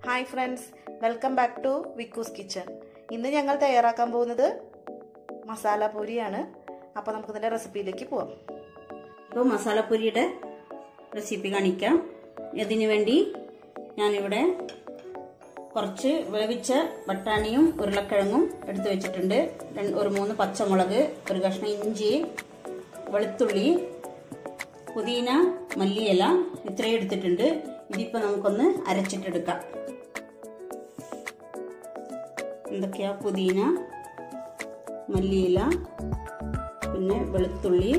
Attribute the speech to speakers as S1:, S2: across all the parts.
S1: hi friends welcome back to Vikkus kitchen ഇന്ന് ഞങ്ങൾ തയ്യാറാക്കാൻ പോകുന്നത് മസാല പൂരിയാണ് അപ്പോൾ നമുക്കിതിൻ്റെ റെസിപ്പിയിലേക്ക് പോവാം
S2: ഇപ്പോൾ മസാലപ്പൊരിയുടെ റെസിപ്പി കാണിക്കാം ഇതിനു വേണ്ടി ഞാനിവിടെ കുറച്ച് വേവിച്ച ബട്ടാണിയും ഉരുളക്കിഴങ്ങും എടുത്തു വെച്ചിട്ടുണ്ട് രണ്ട് ഒരു മൂന്ന് പച്ചമുളക് ഒരു കഷ്ണം ഇഞ്ചി വെളുത്തുള്ളി പുതിന മല്ലിയില ഇത്രയും എടുത്തിട്ടുണ്ട് ഇതിപ്പോൾ നമുക്കൊന്ന് അരച്ചിട്ടെടുക്കാം എന്തൊക്കെയാ പുതിന മല്ലിയില പിന്നെ വെളുത്തുള്ളി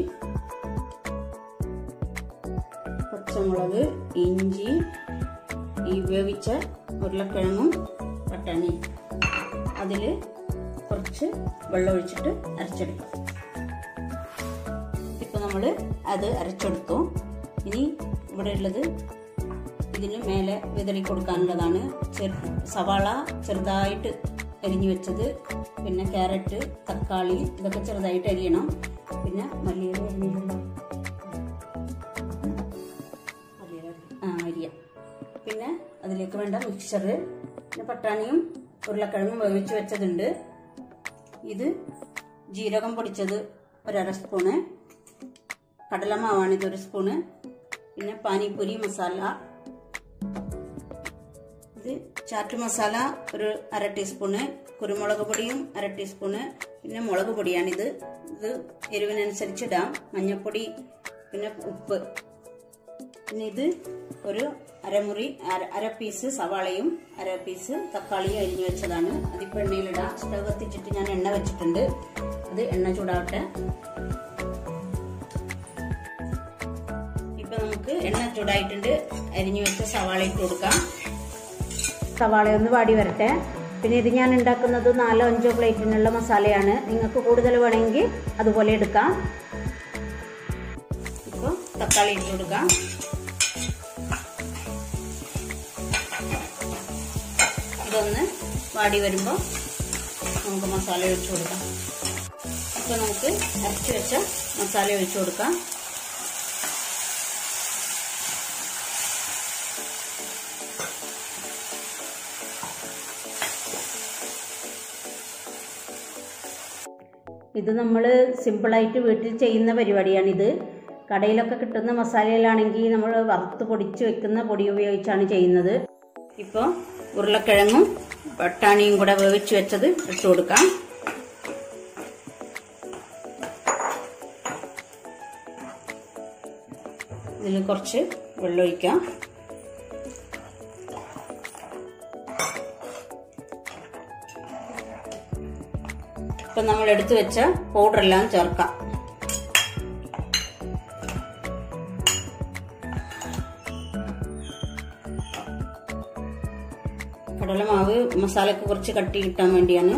S2: പച്ചമുളക് ഇഞ്ചി ഈ വേവിച്ച ഉരുളക്കിഴങ്ങും പട്ടാണി അതിൽ കുറച്ച് വെള്ളം ഒഴിച്ചിട്ട് അരച്ചെടുക്കാം ഇപ്പം നമ്മൾ അത് അരച്ചെടുത്തു ഇനി ഇവിടെ ഉള്ളത് ഇതിന് മേലെ വിതറി കൊടുക്കാനുള്ളതാണ് സവാള ചെറുതായിട്ട് അരിഞ്ഞു വെച്ചത് പിന്നെ ക്യാരറ്റ് തക്കാളി ഇതൊക്കെ ചെറുതായിട്ട് അരിയണം പിന്നെ മല്ലിയില അരിഞ്ഞിട്ടുണ്ട് ആ അരിയാം പിന്നെ അതിലേക്ക് വേണ്ട മിക്സർ പിന്നെ പട്ടാണിയും ഉരുളക്കിഴങ്ങും വേവിച്ച് വെച്ചതുണ്ട് ഇത് ജീരകം പൊടിച്ചത് ഒരര സ്പൂണ് കടലമാവാണ് ഇതൊരു സ്പൂണ് പിന്നെ പാനിപ്പൂരി മസാല ഇത് ചാറ്റ് മസാല ഒരു അര ടീസ്പൂണ് കുരുമുളക് പൊടിയും അര ടീസ്പൂണ് പിന്നെ മുളക് പൊടിയാണിത് ഇത് എരിവിനനുസരിച്ച് ഇടാം മഞ്ഞൾപ്പൊടി പിന്നെ ഉപ്പ് പിന്നെ ഇത് ഒരു അരമുറി അര അര പീസ് സവാളയും അര പീസ് തക്കാളിയും അരിഞ്ഞു വെച്ചതാണ് അതിപ്പോൾ എണ്ണയിലിടാം സ്റ്റവ് കത്തിച്ചിട്ട് ഞാൻ എണ്ണ വെച്ചിട്ടുണ്ട് അത് എണ്ണ ചൂടാവട്ടെ ഇപ്പൊ നമുക്ക് എണ്ണ ചൂടായിട്ടുണ്ട് അരിഞ്ഞു വെച്ച സവാള ഇട്ട് കൊടുക്കാം
S3: സവാള ഒന്ന് വാടി വരട്ടെ പിന്നെ ഇത് ഞാൻ ഉണ്ടാക്കുന്നത് നാലോ അഞ്ചോ പ്ലേറ്റിനുള്ള മസാലയാണ് നിങ്ങൾക്ക് കൂടുതൽ വേണമെങ്കിൽ അതുപോലെ എടുക്കാം
S2: ഇപ്പോൾ തക്കാളി ഇട്ട് കൊടുക്കാം ഇതൊന്ന് വാടി വരുമ്പോൾ നമുക്ക് മസാല ഒഴിച്ചു കൊടുക്കാം ഇപ്പോൾ നമുക്ക് അരച്ച് വെച്ച മസാല ഒഴിച്ചു കൊടുക്കാം
S3: ഇത് നമ്മൾ സിമ്പിളായിട്ട് വീട്ടിൽ ചെയ്യുന്ന പരിപാടിയാണിത് കടയിലൊക്കെ കിട്ടുന്ന മസാലയിലാണെങ്കിൽ നമ്മൾ വറുത്ത് പൊടിച്ച് വെക്കുന്ന പൊടി ഉപയോഗിച്ചാണ് ചെയ്യുന്നത്
S2: ഇപ്പോൾ ഉരുളക്കിഴങ്ങും പട്ടാണിയും കൂടെ വേവിച്ച് വെച്ചത് ഇട്ട് കൊടുക്കാം ഇതിൽ കുറച്ച് വെള്ളമൊഴിക്കാം ഇപ്പം നമ്മൾ എടുത്തു വെച്ച പൗഡറെല്ലാം ചേർക്കാം കടലമാവ് മസാലക്ക് കുറച്ച് കട്ടി കിട്ടാൻ വേണ്ടിയാണ്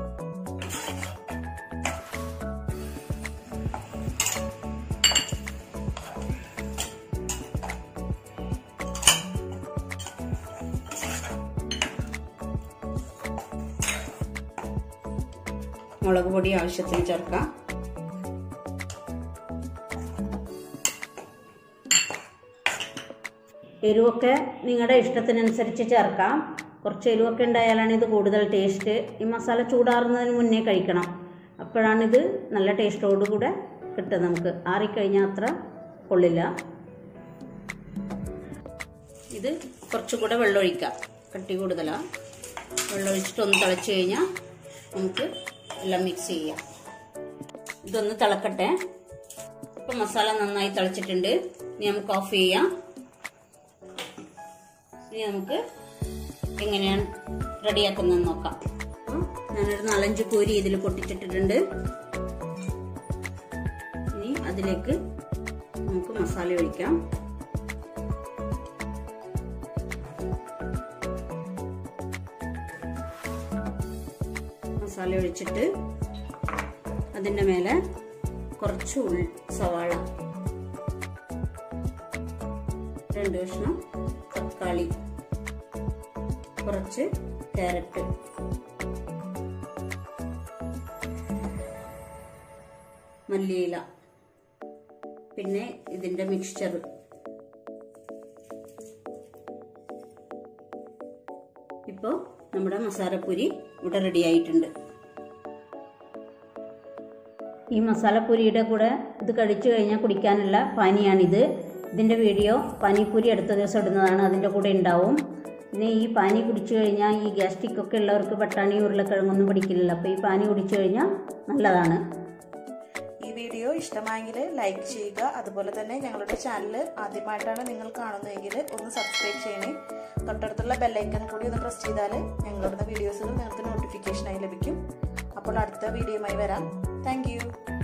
S2: മുളക് പൊടി ആവശ്യത്തിന് ചേർക്കാം
S3: എരിവൊക്കെ നിങ്ങളുടെ ഇഷ്ടത്തിനനുസരിച്ച് ചേർക്കാം കുറച്ച് എരിവൊക്കെ ഉണ്ടായാലാണ് ഇത് കൂടുതൽ ടേസ്റ്റ് ഈ മസാല ചൂടാറുന്നതിന് മുന്നേ കഴിക്കണം അപ്പോഴാണിത് നല്ല ടേസ്റ്റോടുകൂടെ കിട്ടുക നമുക്ക് ആറിക്കഴിഞ്ഞാൽ അത്ര കൊള്ളില്ല
S2: ഇത് കുറച്ചുകൂടെ വെള്ളം ഒഴിക്കാം കട്ടി കൂടുതലാണ് വെള്ളം ഒഴിച്ചിട്ട് ഒന്ന് തിളച്ച് കഴിഞ്ഞാൽ നമുക്ക് എല്ലാം മിക്സ് ചെയ്യാം ഇതൊന്ന് തിളക്കട്ടെ ഇപ്പം മസാല നന്നായി തിളച്ചിട്ടുണ്ട് ഇനി നമുക്ക് ഓഫ് ചെയ്യാം ഇനി നമുക്ക് എങ്ങനെയാണ് റെഡിയാക്കുന്നതെന്ന് നോക്കാം ഞാനൊരു നാലഞ്ച് പൂരി ഇതിൽ പൊട്ടിച്ചിട്ടിട്ടുണ്ട് ഇനി അതിലേക്ക് നമുക്ക് മസാല ഒഴിക്കാം മസാല ഒഴിച്ചിട്ട് അതിൻ്റെ മേലെ കുറച്ച് ഉള്ളി സവാള രണ്ട് കഷ്ണം തക്കാളി കുറച്ച് ക്യാരറ്റ് മല്ലിയില പിന്നെ ഇതിൻ്റെ മിക്സ്ചർ ഇപ്പോൾ നമ്മുടെ മസാലപ്പൂരി ഇവിടെ റെഡി ആയിട്ടുണ്ട്
S3: ഈ മസാലപ്പൂരിയുടെ കൂടെ ഇത് കഴിച്ചു കഴിഞ്ഞാൽ കുടിക്കാനുള്ള പാനിയാണിത് ഇതിൻ്റെ വീഡിയോ പാനിപ്പൂരി അടുത്ത ദിവസം ഇടുന്നതാണ് അതിൻ്റെ കൂടെ ഉണ്ടാവും പിന്നെ ഈ പാനി കുടിച്ചു കഴിഞ്ഞാൽ ഈ ഗ്യാസ്ട്രിക് ഒക്കെ ഉള്ളവർക്ക് പട്ടാണി ഉരുളക്കിഴങ്ങൊന്നും പിടിക്കില്ലല്ലോ അപ്പോൾ ഈ പാനി കുടിച്ചു കഴിഞ്ഞാൽ നല്ലതാണ്
S1: ഈ വീഡിയോ ഇഷ്ടമായെങ്കിൽ ലൈക്ക് ചെയ്യുക അതുപോലെ തന്നെ ഞങ്ങളുടെ ചാനൽ ആദ്യമായിട്ടാണ് നിങ്ങൾ കാണുന്നതെങ്കിൽ ഒന്ന് സബ്സ്ക്രൈബ് ചെയ്യണേ തൊട്ടടുത്തുള്ള ബെല്ലൈക്കൺ കൂടി ഒന്ന് പ്രസ് ചെയ്താൽ ഞങ്ങളുടെ വീഡിയോസുകൾ നിങ്ങൾക്ക് നോട്ടിഫിക്കേഷനായി ലഭിക്കും അപ്പോൾ അടുത്ത വീഡിയോയുമായി വരാം താങ്ക്